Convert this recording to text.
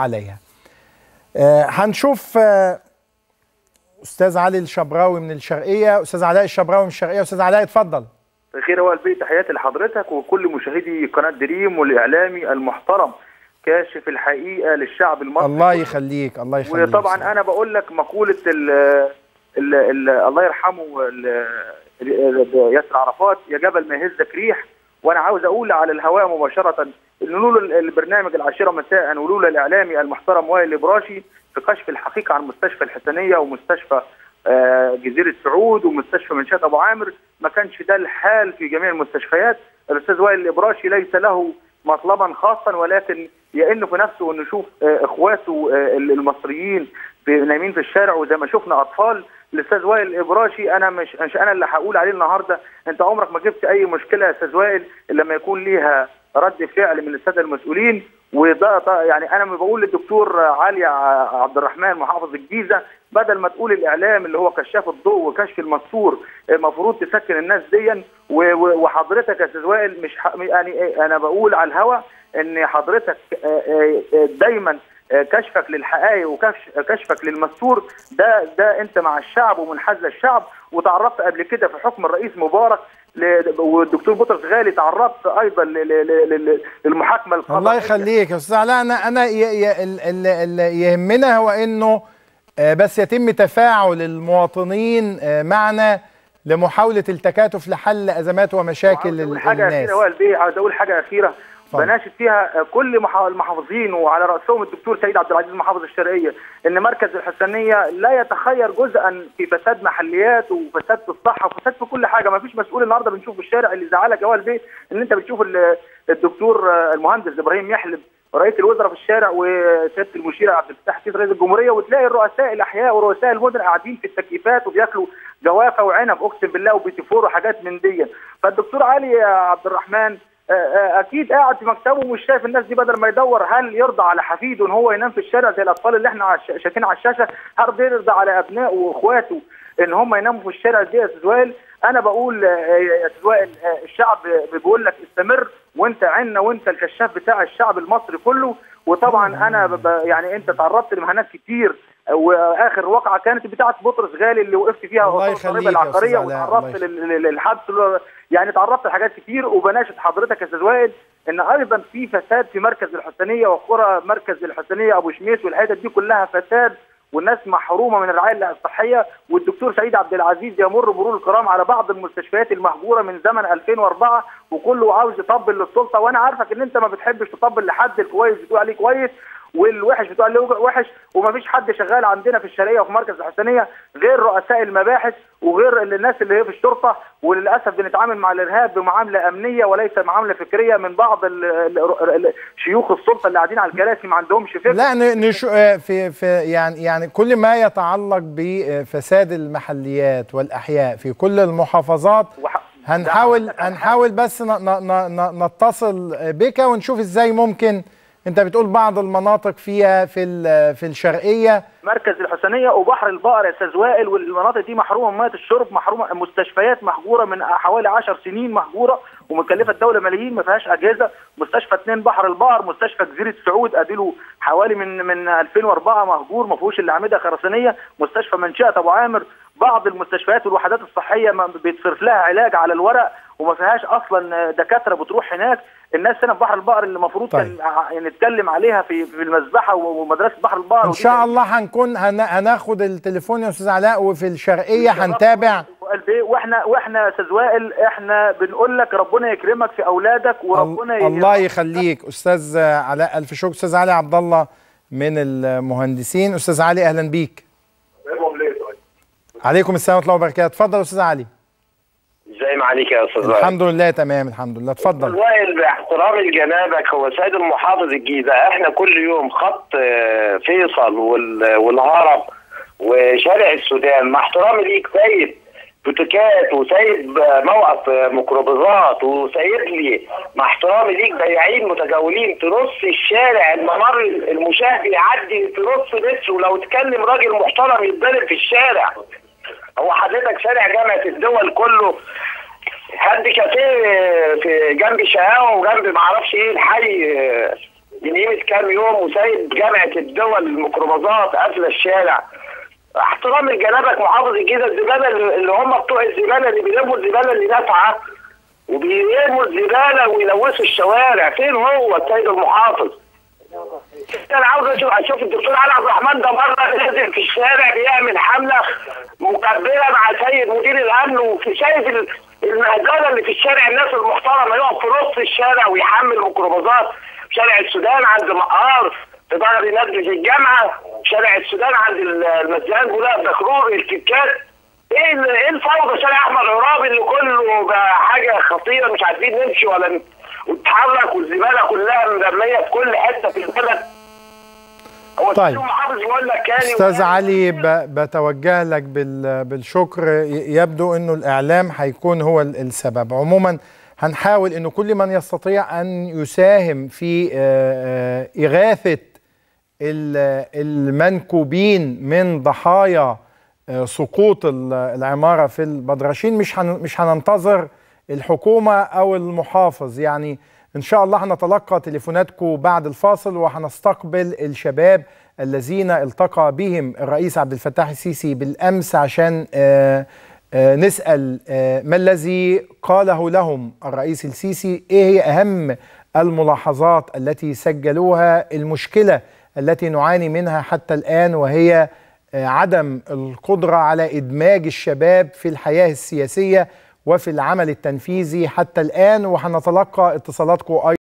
عليها آه، هنشوف آه، استاذ علي الشبراوي من الشرقيه استاذ علاء الشبراوي من الشرقيه استاذ علاء اتفضل بخير هو البيت تحياتي لحضرتك وكل مشاهدي قناه دريم والاعلامي المحترم كاشف الحقيقه للشعب المصري الله يخليك الله يخليك وطبعا انا بقول لك مقوله ال ال ال الله يرحمه ال- ال- ياسر عرفات يا جبل ما يهزك ريح وانا عاوز اقول على الهواء مباشره ان لولا البرنامج العاشره مساء ولولا الاعلامي المحترم وائل الابراشي في كشف الحقيقه عن مستشفى الحسنيه ومستشفى آه، جزيره سعود ومستشفى منشاه ابو عامر ما كانش ده الحال في جميع المستشفيات الاستاذ وائل الابراشي ليس له مطلبا خاصا ولكن يئن في نفسه انه يشوف آه، اخواته آه، المصريين في- نايمين في الشارع وزي ما شفنا اطفال الاستاذ وائل الابراشي انا مش مش انا اللي هقول عليه النهارده انت عمرك ما جبت اي مشكله يا استاذ وائل إلا لما يكون ليها رد فعل من الساده المسؤولين وده ده- يعني انا بقول للدكتور علي ع- عبد الرحمن محافظ الجيزه بدل ما تقول الاعلام اللي هو كشاف الضوء وكشف المستور المفروض تسكن الناس ديا و- و- وحضرتك يا استاذ وائل مش ح- يعني إيه، انا بقول على الهوا ان حضرتك آه، آه، آه، دايما آه، كشفك للحقائق وكشفك للمستور ده ده انت مع الشعب ومنحاز للشعب وتعرضت قبل كده في حكم الرئيس مبارك ل- والدكتور بطرس غالي تعرضت ايضا ل- ل- ل- ل- للمحاكمه القضائيه الله يخليك يا استاذ علاء انا انا ي- ي- ال- ال- اللي يهمنا هو انه آه، بس يتم تفاعل المواطنين آه، معنا لمحاوله التكاتف لحل ازمات ومشاكل وعاوز أقول ال- حاجه الناس اخيره هو البيه عاوز اقول حاجه اخيره اتفضل. بناشد فيها كل محا- المحافظين وعلى راسهم الدكتور سيد عبد العزيز محافظ الشرقيه ان مركز الحسنيه لا يتخير جزءا في فساد محليات وفساد في الصحه وفساد في كل حاجه ما فيش مسؤول النهارده بنشوف في الشارع اللي زعلك يا هو البيه ان انت بتشوف ال- الدكتور آه، المهندس ابراهيم يحلب رئيس الوزراء في الشارع وسياده المشير عبد الفتاح السيسي رئيس الجمهوريه وتلاقي الرؤساء الاحياء ورؤساء المدن قاعدين في التكييفات وبياكلوا جوافه وعنب اقسم بالله وبيتفور وحاجات من دي فالدكتور علي عبد الرحمن آه، آه، اكيد قاعد في مكتبه ومش شايف الناس دي بدل ما يدور هل يرضى على حفيده ان هو ينام في الشارع زي الاطفال اللي احنا عش- شايفين على الشاشه هل يرضى على ابنائه واخواته ان هم يناموا في الشارع دي يا استاذ وائل انا بقول آه، يا استاذ وائل آه، الشعب بيقول لك استمر وانت عنا وانت الكشاف بتاع الشعب المصري كله وطبعا انا ب- ب- يعني انت تعرضت لمهانات كتير واخر واقعه كانت بتاعه بطرس غالي اللي وقفت فيها الله قصاد الضريبه يخليك يا العقاريه أستاذ علاء، وتعرضت الله لل- لل- للحبس اللي هو- يعني تعرضت لحاجات كتير وبناشد حضرتك يا استاذ وائل ان ايضا في فساد في مركز الحسنيه وقرى مركز الحسنيه ابو شميس والحتت دي كلها فساد والناس محرومه من الرعايه الصحيه والدكتور سعيد عبد العزيز يمر مرور الكرام على بعض المستشفيات المهجوره من زمن 2004 وكله عاوز يطبل للسلطه وانا عارفك ان انت ما بتحبش تطبل لحد الكويس بتقول عليه كويس والوحش بتوع اللي وحش ومفيش حد شغال عندنا في الشرقيه وفي مركز الحسنيه غير رؤساء المباحث وغير اللي- الناس اللي هي في الشرطه وللاسف بنتعامل مع الارهاب بمعامله امنيه وليس معامله فكريه من بعض ال- ال- ال- شيوخ السلطه اللي قاعدين على الكراسي ما عندهمش فكر لا ن- نشو آه، في في يعني يعني كل ما يتعلق بفساد المحليات والاحياء في كل المحافظات وح- هنحاول ده- هنحاول بس ن- ن- ن- ن- نتصل بك ونشوف ازاي ممكن انت بتقول بعض المناطق فيها في ال- في الشرقيه مركز الحسنيه وبحر البقر يا استاذ وائل والمناطق دي محرومه من ميه الشرب محرومه مستشفيات مهجوره من حوالي 10 سنين مهجوره ومكلفه الدوله ملايين ما فيهاش اجهزه مستشفى اثنين بحر البقر مستشفى جزيره سعود اديله حوالي من من 2004 مهجور ما فيهوش الا اعمده خرسانيه مستشفى منشاه ابو عامر بعض المستشفيات والوحدات الصحيه ما بيتصرف لها علاج على الورق وما فيهاش اصلا دكاتره بتروح هناك الناس هنا في بحر البقر اللي المفروض طيب. كان ع- نتكلم عليها في في المذبحه ومدرسه بحر البقر ان ودي شاء الله هنكون هن- هناخد التليفون يا استاذ علاء وفي الشرقيه هنتابع وقلب ايه واحنا واحنا يا استاذ وائل احنا بنقول لك ربنا يكرمك في اولادك وربنا ال- الله يخليك استاذ علاء الف شكر استاذ علي عبد الله من المهندسين استاذ علي اهلا بيك عليكم السلام ورحمه الله وبركاته اتفضل استاذ علي ازاي ما عليك يا استاذ وائل الحمد لله تمام الحمد لله اتفضل وائل باحترامي لجنابك هو سيد المحافظ الجيزه احنا كل يوم خط آه، فيصل وال- والهرم وشارع السودان مع احترامي ليك سيد بوتيكات وسايب آه، موقف آه، ميكروباصات وسايب لي مع احترامي ليك بياعين متجولين في نص الشارع الممر المشاه بيعدي في نص متر ولو اتكلم راجل محترم يتضرب في الشارع هو حضرتك شارع جامعه الدول كله حد كافيه في جنب شقاوه وجنب معرفش ايه الحي من قيمه كام يوم وسايب جامعه الدول الميكروباصات قافله الشارع احترام لجنابك محافظ الجيزه الزباله اللي اللي هم بتوع الزباله اللي بيلموا الزباله اللي نافعه وبيرموا الزباله ويلوثوا الشوارع فين هو السيد المحافظ؟ انا عاوز اشوف اشوف الدكتور علي عبد الرحمن ده مره نازل في الشارع بيعمل حمله مكبره مع سيد مدير الامن وشايف ال- المهزله اللي في الشارع الناس المحترمه يقف في نص الشارع ويحمل ميكروباصات شارع السودان عند مقار في ظهر نادي في الجامعه شارع السودان عند ال- المسجد بولاق دكرور الكيكات ايه ال- ايه الفوضى شارع احمد عرابي اللي كله بقى حاجه خطيره مش عارفين نمشي ولا ن- وتتحرك والزباله كلها مرميه في كل حته في البلد هو طيب. السيد المحافظ بيقول لك كان استاذ علي ب- بتوجه لك بال- بالشكر ي- يبدو انه الاعلام هيكون هو ال- السبب عموما هنحاول انه كل من يستطيع ان يساهم في آه، آه، اغاثه ال- المنكوبين من ضحايا آه، سقوط ال- العماره في البدرشين مش هن- مش هننتظر الحكومه او المحافظ يعني ان شاء الله هنتلقى تليفوناتكم بعد الفاصل وهنستقبل الشباب الذين التقى بهم الرئيس عبد الفتاح السيسي بالامس عشان آه، آه، نسال آه، ما الذي قاله لهم الرئيس السيسي ايه هي اهم الملاحظات التي سجلوها المشكله التي نعاني منها حتى الان وهي آه، عدم القدره على ادماج الشباب في الحياه السياسيه وفي العمل التنفيذي حتى الان وهنتلقى اتصالاتكم ايضا